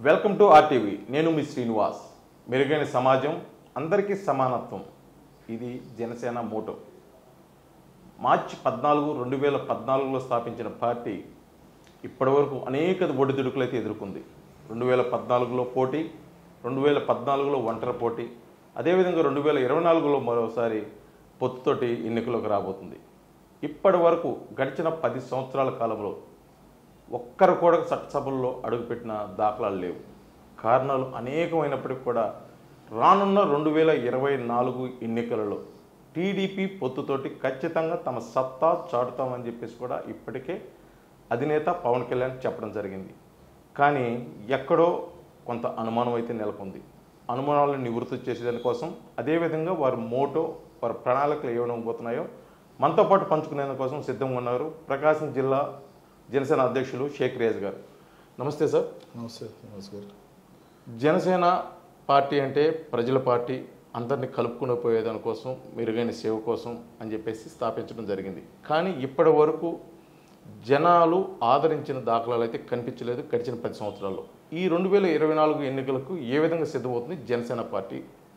welcome to RTV నేను మీ శ్రీనివాస్ మెరుగైన సమాజం అందరికీ సమానత్వం ఇది జనసేన మోటో మార్చి పద్నాలుగు రెండు వేల పద్నాలుగులో స్థాపించిన పార్టీ ఇప్పటివరకు అనేక ఒడిదుడుకులు అయితే ఎదుర్కొంది రెండు వేల పద్నాలుగులో పోటీ రెండు వేల పద్నాలుగులో ఒంటరి పోటీ అదేవిధంగా రెండు వేల ఇరవై నాలుగులో మరోసారి పొత్తుతోటి ఎన్నికలకు రాబోతుంది ఇప్పటి వరకు గడిచిన పది సంవత్సరాల కాలంలో ఒక్కరు కూడా చట్టసభల్లో అడుగుపెట్టిన దాఖలాలు లేవు కారణాలు అనేకమైనప్పటికీ కూడా రానున్న రెండు వేల ఇరవై నాలుగు ఎన్నికలలో టీడీపీ పొత్తుతోటి ఖచ్చితంగా తమ సత్తా చాటుతామని చెప్పేసి కూడా ఇప్పటికే అధినేత పవన్ కళ్యాణ్ చెప్పడం జరిగింది కానీ ఎక్కడో కొంత అనుమానం అయితే నెలకొంది అనుమానాలను నివృత్తి చేసేదాని కోసం అదేవిధంగా వారి మోటో వారి ప్రణాళికలు ఏమనబోతున్నాయో మనతో పాటు పంచుకునేందుకు కోసం సిద్ధంగా ఉన్నారు ప్రకాశం జిల్లా జనసేన అధ్యక్షులు షేక్ రేజ్ గారు నమస్తే సార్ నమస్తే నమస్కారం జనసేన పార్టీ అంటే ప్రజల పార్టీ అందరినీ కలుపుకుని పోయేదాని కోసం మెరుగైన సేవ కోసం అని చెప్పేసి స్థాపించడం జరిగింది కానీ ఇప్పటి వరకు జనాలు ఆదరించిన దాఖలాలు అయితే కనిపించలేదు గడిచిన పది సంవత్సరాల్లో ఈ రెండు వేల ఇరవై నాలుగు ఎన్నికలకు ఏ విధంగా సిద్ధమవుతుంది జనసేన పార్టీ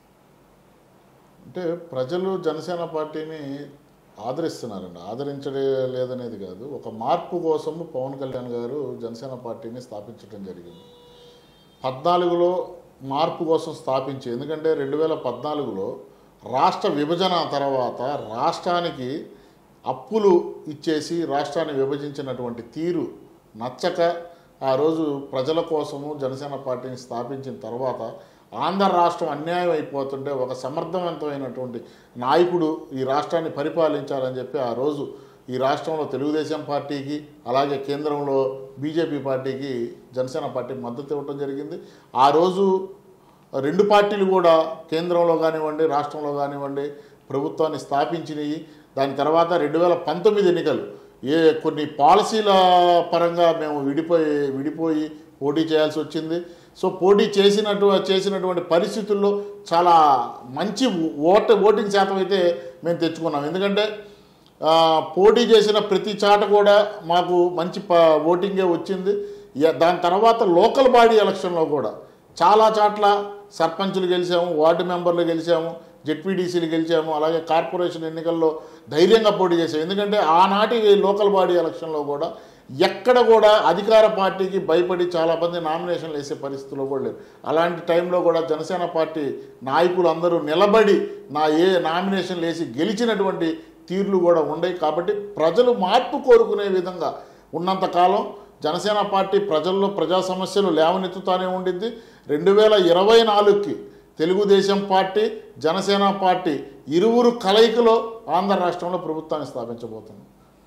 అంటే ప్రజలు జనసేన పార్టీని ఆదరిస్తున్నారండి ఆదరించడే లేదనేది కాదు ఒక మార్పు కోసము పవన్ కళ్యాణ్ గారు జనసేన పార్టీని స్థాపించడం జరిగింది పద్నాలుగులో మార్పు కోసం స్థాపించి ఎందుకంటే రెండు వేల పద్నాలుగులో రాష్ట్ర విభజన తర్వాత రాష్ట్రానికి అప్పులు ఇచ్చేసి రాష్ట్రాన్ని విభజించినటువంటి తీరు నచ్చక ఆ రోజు ప్రజల కోసము జనసేన పార్టీని స్థాపించిన తర్వాత ఆంధ్ర రాష్ట్రం అన్యాయం అయిపోతుంటే ఒక సమర్థవంతమైనటువంటి నాయకుడు ఈ రాష్ట్రాన్ని పరిపాలించాలని చెప్పి ఆ రోజు ఈ రాష్ట్రంలో తెలుగుదేశం పార్టీకి అలాగే కేంద్రంలో బీజేపీ పార్టీకి జనసేన పార్టీ మద్దతు ఇవ్వడం జరిగింది ఆ రోజు రెండు పార్టీలు కూడా కేంద్రంలో కానివ్వండి రాష్ట్రంలో కానివ్వండి ప్రభుత్వాన్ని స్థాపించినవి దాని తర్వాత రెండు వేల పంతొమ్మిది ఎన్నికలు ఏ కొన్ని పాలసీల పరంగా మేము విడిపోయి విడిపోయి పోటీ చేయాల్సి వచ్చింది సో పోటీ చేసినటు చేసినటువంటి పరిస్థితుల్లో చాలా మంచి ఓట ఓటింగ్ శాతం అయితే మేము తెచ్చుకున్నాం ఎందుకంటే ఆ, పోటీ చేసిన ప్రతి చాట కూడా మాకు మంచి ప ఓటింగే వచ్చింది ఇక దాని తర్వాత లోకల్ బాడీ ఎలక్షన్లో కూడా చాలా చాట్ల సర్పంచులు గెలిచాము వార్డు మెంబర్లు గెలిచాము జెడ్పీడీసీలు గెలిచాము అలాగే కార్పొరేషన్ ఎన్నికల్లో ధైర్యంగా పోటీ చేసాము ఎందుకంటే ఆనాటి లోకల్ బాడీ ఎలక్షన్లో కూడా ఎక్కడ కూడా అధికార పార్టీకి భయపడి చాలామంది నామినేషన్లు వేసే పరిస్థితుల్లో కూడా లేరు అలాంటి టైంలో కూడా జనసేన పార్టీ నాయకులు అందరూ నిలబడి నా ఏ నామినేషన్లు వేసి గెలిచినటువంటి తీర్లు కూడా ఉన్నాయి కాబట్టి ప్రజలు మార్పు కోరుకునే విధంగా ఉన్నంతకాలం జనసేన పార్టీ ప్రజల్లో ప్రజా సమస్యలు లేవనెత్తుతానే ఉండిద్ది రెండు వేల ఇరవై నాలుగుకి తెలుగుదేశం పార్టీ జనసేన పార్టీ ఇరువురు కలయికలో ఆంధ్ర రాష్ట్రంలో ప్రభుత్వాన్ని స్థాపించబోతుంది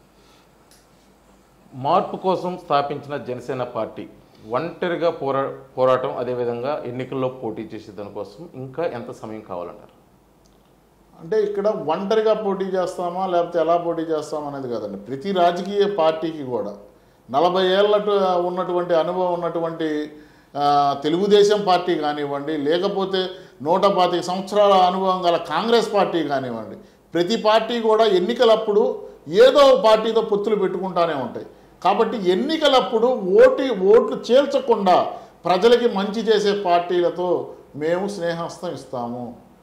మార్పు కోసం స్థాపించిన జనసేన పార్టీ ఒంటరిగా పోరా పోరాటం అదేవిధంగా ఎన్నికల్లో పోటీ చేసే దానికోసం ఇంకా ఎంత సమయం కావాలంటారు అంటే ఇక్కడ ఒంటరిగా పోటీ చేస్తామా లేకపోతే ఎలా పోటీ చేస్తామా అనేది కాదండి ప్రతి రాజకీయ పార్టీకి కూడా నలభై ఏళ్ళ ఉన్నటువంటి అనుభవం ఉన్నటువంటి ఆ, తెలుగుదేశం పార్టీ కానివ్వండి లేకపోతే నూట పాతిక సంవత్సరాల అనుభవం గల కాంగ్రెస్ పార్టీ కానివ్వండి ప్రతి పార్టీ కూడా ఎన్నికలప్పుడు ఏదో ఒక పార్టీతో పొత్తులు పెట్టుకుంటానే ఉంటాయి కాబట్టి ఎన్నికలప్పుడు ఓటు ఓట్లు చేల్చకుండా ప్రజలకి మంచి చేసే పార్టీలతో మేము స్నేహస్తం ఇస్తాము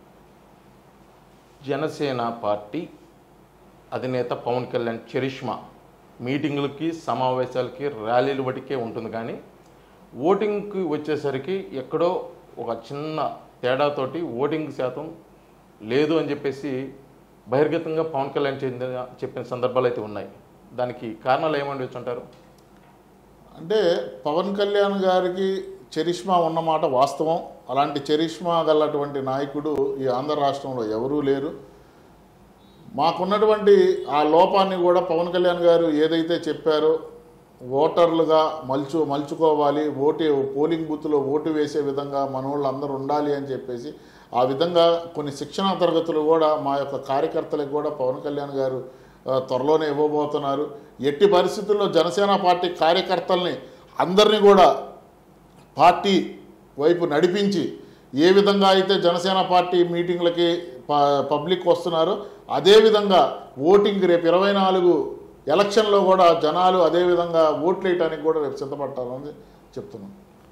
జనసేన పార్టీ అధినేత పవన్ కళ్యాణ్ చరిష్మా మీటింగులకి సమావేశాలకి ర్యాలీలు బట్టికే ఉంటుంది కానీ ఓటింగ్కి వచ్చేసరికి ఎక్కడో ఒక చిన్న తేడాతోటి ఓటింగ్ శాతం లేదు అని చెప్పేసి బహిర్గతంగా పవన్ కళ్యాణ్ చెందిన చెప్పిన సందర్భాలు అయితే ఉన్నాయి దానికి కారణాలు ఏమండి అంటారు అంటే పవన్ కళ్యాణ్ గారికి చరిష్మా ఉన్నమాట వాస్తవం అలాంటి చరిష్మా గలటువంటి నాయకుడు ఈ ఆంధ్ర రాష్ట్రంలో ఎవరూ లేరు మాకున్నటువంటి ఆ లోపాన్ని కూడా పవన్ కళ్యాణ్ గారు ఏదైతే చెప్పారో ఓటర్లుగా మలుచు మలుచుకోవాలి ఓటు పోలింగ్ బూత్లో ఓటు వేసే విధంగా మన వాళ్ళు అందరూ ఉండాలి అని చెప్పేసి ఆ విధంగా కొన్ని శిక్షణా తరగతులు కూడా మా యొక్క కార్యకర్తలకు కూడా పవన్ కళ్యాణ్ గారు ఆ, త్వరలోనే ఇవ్వబోతున్నారు ఎట్టి పరిస్థితుల్లో జనసేన పార్టీ కార్యకర్తల్ని అందరినీ కూడా పార్టీ వైపు నడిపించి ఏ విధంగా అయితే జనసేన పార్టీ మీటింగ్లకి ప- పబ్లిక్ వస్తున్నారో అదేవిధంగా ఓటింగ్ రేపు ఇరవై నాలుగు ఎలక్షన్లో కూడా జనాలు అదేవిధంగా ఓట్లు వేయడానికి కూడా రేపు సిద్ధపడతారని చెప్తున్నాం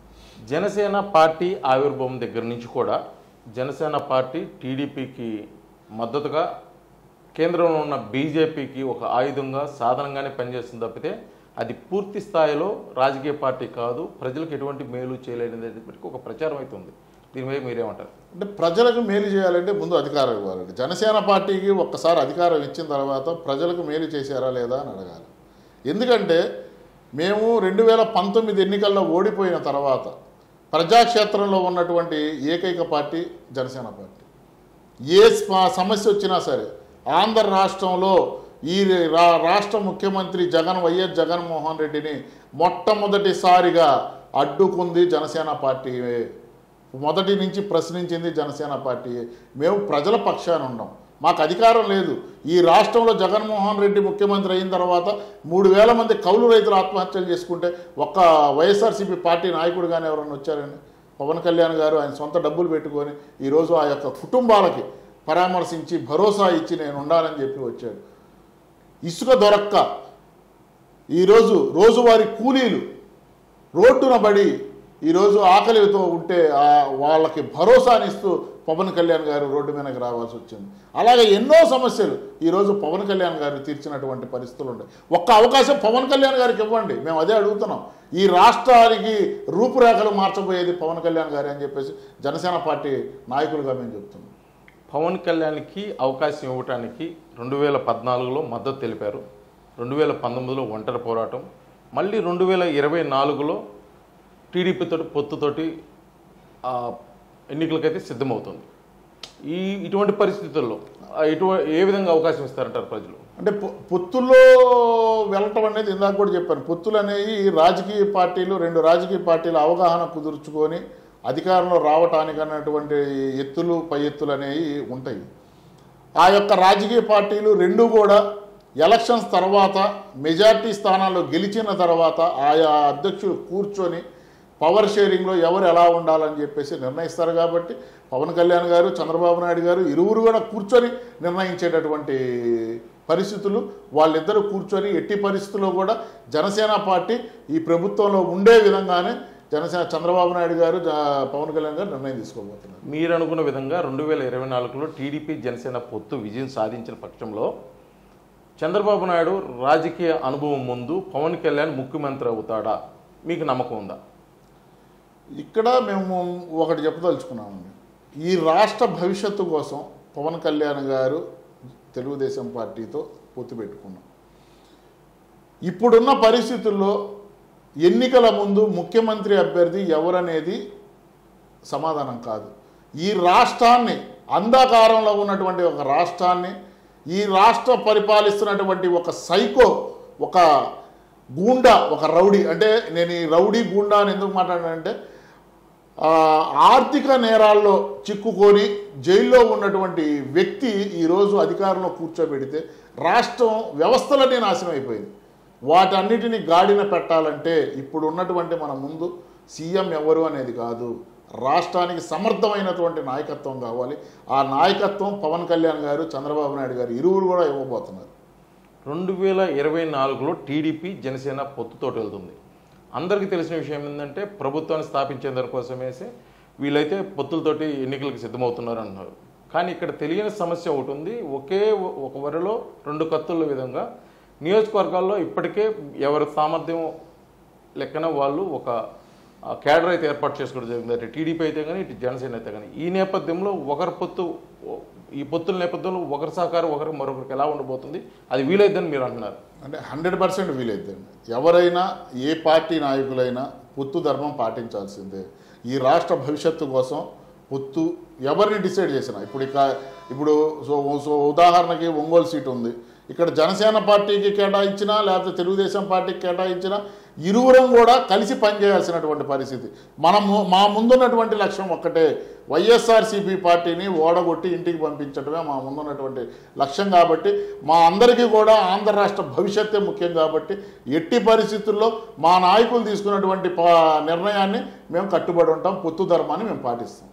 జనసేన పార్టీ ఆవిర్భావం దగ్గర నుంచి కూడా జనసేన పార్టీ టీడీపీకి మద్దతుగా కేంద్రంలో ఉన్న బీజేపీకి ఒక ఆయుధంగా సాధనంగానే పనిచేస్తుంది తప్పితే అది పూర్తి స్థాయిలో రాజకీయ పార్టీ కాదు ప్రజలకు ఎటువంటి మేలు చేయలేనిది ఒక ప్రచారం అయితే ఉంది దీని మీద మీరేమంటారు అంటే ప్రజలకు మేలు చేయాలంటే ముందు అధికారం ఇవ్వాలండి జనసేన పార్టీకి ఒక్కసారి అధికారం ఇచ్చిన తర్వాత ప్రజలకు మేలు చేశారా లేదా అని అడగాలి ఎందుకంటే మేము రెండు వేల పంతొమ్మిది ఎన్నికల్లో ఓడిపోయిన తర్వాత ప్రజాక్షేత్రంలో ఉన్నటువంటి ఏకైక పార్టీ జనసేన పార్టీ ఏ స్ప- సమస్య వచ్చినా సరే ఆంధ్ర రాష్ట్రంలో ఈ రా రాష్ట్ర ముఖ్యమంత్రి జగన్ వైఎస్ జగన్మోహన్ రెడ్డిని మొట్టమొదటిసారిగా అడ్డుకుంది జనసేన పార్టీ మొదటి నుంచి ప్రశ్నించింది జనసేన పార్టీ మేము ప్రజల పక్షాన ఉన్నాం మాకు అధికారం లేదు ఈ రాష్ట్రంలో జగన్మోహన్ రెడ్డి ముఖ్యమంత్రి అయిన తర్వాత మూడు వేల మంది కౌలు రైతులు ఆత్మహత్యలు చేసుకుంటే ఒక్క వైఎస్ఆర్సీపీ పార్టీ నాయకుడు కానీ ఎవరైనా వచ్చారండి పవన్ కళ్యాణ్ గారు ఆయన సొంత డబ్బులు పెట్టుకొని ఈరోజు ఆ యొక్క కుటుంబాలకి పరామర్శించి భరోసా ఇచ్చి నేను ఉండాలని చెప్పి వచ్చాడు ఇసుక దొరక్క ఈరోజు రోజువారీ కూలీలు రోడ్డున పడి ఈరోజు ఆకలితో ఉంటే ఆ వాళ్ళకి భరోసానిస్తూ పవన్ కళ్యాణ్ గారు రోడ్డు మీదకి రావాల్సి వచ్చింది అలాగే ఎన్నో సమస్యలు ఈరోజు పవన్ కళ్యాణ్ గారు తీర్చినటువంటి పరిస్థితులు ఉన్నాయి ఒక్క అవకాశం పవన్ కళ్యాణ్ గారికి ఇవ్వండి మేము అదే అడుగుతున్నాం ఈ రాష్ట్రానికి రూపురేఖలు మార్చబోయేది పవన్ కళ్యాణ్ గారు అని చెప్పేసి జనసేన పార్టీ నాయకులుగా మేము చెప్తున్నాం పవన్ కళ్యాణ్కి అవకాశం ఇవ్వటానికి రెండు వేల పద్నాలుగులో మద్దతు తెలిపారు రెండు వేల పంతొమ్మిదిలో ఒంటరి పోరాటం మళ్ళీ రెండు వేల ఇరవై నాలుగులో టీడీపీతో పొత్తుతోటి ఆ, ఎన్నికలకైతే సిద్ధమవుతుంది ఈ ఇటువంటి పరిస్థితుల్లో ఆ, ఇటు ఏ విధంగా అవకాశం ఇస్తారంటారు ప్రజలు అంటే పొ- పొత్తుల్లో వెళ్ళటం అనేది ఇందాక కూడా చెప్పాను పొత్తులు అనేవి రాజకీయ పార్టీలు రెండు రాజకీయ పార్టీల అవగాహన కుదుర్చుకొని అధికారంలో రావటానికి అన్నటువంటి ఎత్తులు పై ఎత్తులు అనేవి ఉంటాయి ఆ యొక్క రాజకీయ పార్టీలు రెండు కూడా ఎలక్షన్స్ తర్వాత మెజార్టీ స్థానాల్లో గెలిచిన తర్వాత ఆయా అధ్యక్షులు కూర్చొని పవర్ షేరింగ్లో ఎవరు ఎలా ఉండాలని చెప్పేసి నిర్ణయిస్తారు కాబట్టి పవన్ కళ్యాణ్ గారు చంద్రబాబు నాయుడు గారు ఇరువురు కూడా కూర్చొని నిర్ణయించేటటువంటి పరిస్థితులు వాళ్ళిద్దరూ కూర్చొని ఎట్టి పరిస్థితుల్లో కూడా జనసేన పార్టీ ఈ ప్రభుత్వంలో ఉండే విధంగానే జనసేన చంద్రబాబు నాయుడు గారు జ- పవన్ కళ్యాణ్ గారు నిర్ణయం తీసుకోబోతున్నారు మీరు అనుకున్న విధంగా రెండు వేల ఇరవై నాలుగులో టీడీపీ జనసేన పొత్తు విజయం సాధించిన పక్షంలో చంద్రబాబు నాయుడు రాజకీయ అనుభవం ముందు పవన్ కళ్యాణ్ ముఖ్యమంత్రి అవుతాడా మీకు నమ్మకం ఉందా ఇక్కడ మేము ఒకటి చెప్పదలుచుకున్నామండి ఈ రాష్ట్ర భవిష్యత్తు కోసం పవన్ కళ్యాణ్ గారు తెలుగుదేశం పార్టీతో పొత్తు పెట్టుకున్నాం ఇప్పుడున్న పరిస్థితుల్లో ఎన్నికల ముందు ముఖ్యమంత్రి అభ్యర్థి ఎవరనేది సమాధానం కాదు ఈ రాష్ట్రాన్ని అంధకారంలో ఉన్నటువంటి ఒక రాష్ట్రాన్ని ఈ రాష్ట్ర పరిపాలిస్తున్నటువంటి ఒక సైకో ఒక గూండా ఒక రౌడీ అంటే నేను ఈ రౌడీ గూండా అని ఎందుకు మాట్లాడానంటే ఆ, ఆర్థిక నేరాల్లో చిక్కుకొని జైల్లో ఉన్నటువంటి వ్యక్తి ఈరోజు అధికారంలో కూర్చోబెడితే రాష్ట్రం వ్యవస్థలన్నీ నాశనం అయిపోయింది వాటన్నిటిని గాడిన పెట్టాలంటే ఇప్పుడు ఉన్నటువంటి మన ముందు సీఎం ఎవరు అనేది కాదు రాష్ట్రానికి సమర్థమైనటువంటి నాయకత్వం కావాలి ఆ నాయకత్వం పవన్ కళ్యాణ్ గారు చంద్రబాబు నాయుడు గారు ఇరువురు కూడా ఇవ్వబోతున్నారు రెండు వేల ఇరవై నాలుగులో టీడీపీ జనసేన పొత్తుతోటి వెళ్తుంది అందరికీ తెలిసిన విషయం ఏంటంటే ప్రభుత్వాన్ని స్థాపించే దానికోసమేసి వీళ్ళైతే పొత్తులతోటి ఎన్నికలకు సిద్ధమవుతున్నారు అంటున్నారు కానీ ఇక్కడ తెలియని సమస్య ఒకటి ఉంది ఒకే ఒ- ఒక వరిలో రెండు కత్తుల విధంగా నియోజకవర్గాల్లో ఇప్పటికే ఎవరి సామర్థ్యం లెక్కన వాళ్ళు ఒక ఆ, క్యాడర్ అయితే ఏర్పాటు చేసుకోవడం జరిగింది అటు టీడీపీ అయితే కానీ ఇటు జనసేన అయితే కానీ ఈ నేపథ్యంలో ఒకరి పొత్తు ఈ పొత్తుల నేపథ్యంలో ఒకరి సహకారం ఒకరికి మరొకరికి ఎలా ఉండబోతుంది అది వీలైద్దని మీరు అంటున్నారు అంటే హండ్రెడ్ పర్సెంట్ వీలైద్దండి ఎవరైనా ఏ పార్టీ నాయకులైనా పొత్తు ధర్మం పాటించాల్సిందే ఈ రాష్ట్ర భవిష్యత్తు కోసం పొత్తు ఎవరిని డిసైడ్ చేసినా ఇప్పుడు ఇక ఇప్పుడు సో సో ఉదాహరణకి ఒంగోలు సీట్ ఉంది ఇక్కడ జనసేన పార్టీకి కేటాయించినా లేకపోతే తెలుగుదేశం పార్టీకి కేటాయించినా ఇరువురం కూడా కలిసి పనిచేయాల్సినటువంటి పరిస్థితి మనము మా ముందున్నటువంటి లక్ష్యం ఒక్కటే వైఎస్ఆర్సీపీ పార్టీని ఓడగొట్టి ఇంటికి పంపించడమే మా ముందున్నటువంటి లక్ష్యం కాబట్టి మా అందరికీ కూడా ఆంధ్ర రాష్ట్ర భవిష్యత్తే ముఖ్యం కాబట్టి ఎట్టి పరిస్థితుల్లో మా నాయకులు తీసుకున్నటువంటి పా- నిర్ణయాన్ని మేము కట్టుబడి ఉంటాం పొత్తు ధర్మాన్ని మేము పాటిస్తాం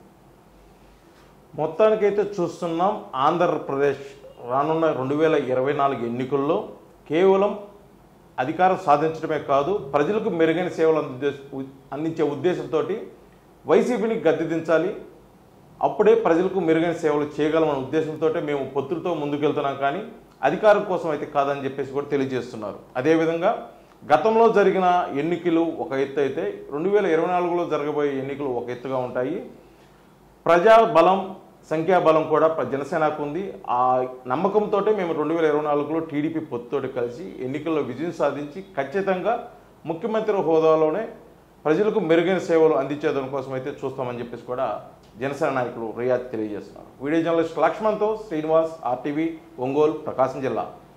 మొత్తానికైతే చూస్తున్నాం ఆంధ్రప్రదేశ్ రానున్న రెండు వేల ఇరవై నాలుగు ఎన్నికల్లో కేవలం అధికారం సాధించడమే కాదు ప్రజలకు మెరుగైన సేవలు అందించే అందించే ఉద్దేశంతో వైసీపీని గద్దె దించాలి అప్పుడే ప్రజలకు మెరుగైన సేవలు చేయగలమన్న ఉద్దేశంతో మేము పొత్తులతో ముందుకెళ్తున్నాం కానీ అధికారం కోసం అయితే కాదని చెప్పేసి కూడా తెలియజేస్తున్నారు అదేవిధంగా గతంలో జరిగిన ఎన్నికలు ఒక ఎత్తు అయితే రెండు వేల ఇరవై నాలుగులో జరగబోయే ఎన్నికలు ఒక ఎత్తుగా ఉంటాయి ప్రజా బలం సంఖ్యాబలం కూడా ప్ర- జనసేనకు ఉంది ఆ నమ్మకంతో మేము రెండు వేల ఇరవై నాలుగులో టీడీపీ పొత్తుతోటి కలిసి ఎన్నికల్లో విజయం సాధించి ఖచ్చితంగా ముఖ్యమంత్రి హోదాలోనే ప్రజలకు మెరుగైన సేవలు అందించే దానికోసం అయితే చూస్తామని చెప్పేసి కూడా జనసేన నాయకులు రియాజ్ తెలియజేస్తున్నారు వీడియో జర్నలిస్ట్ లక్ష్మణ్తో శ్రీనివాస్ ఆర్టీవీ ఒంగోలు ప్రకాశం జిల్లా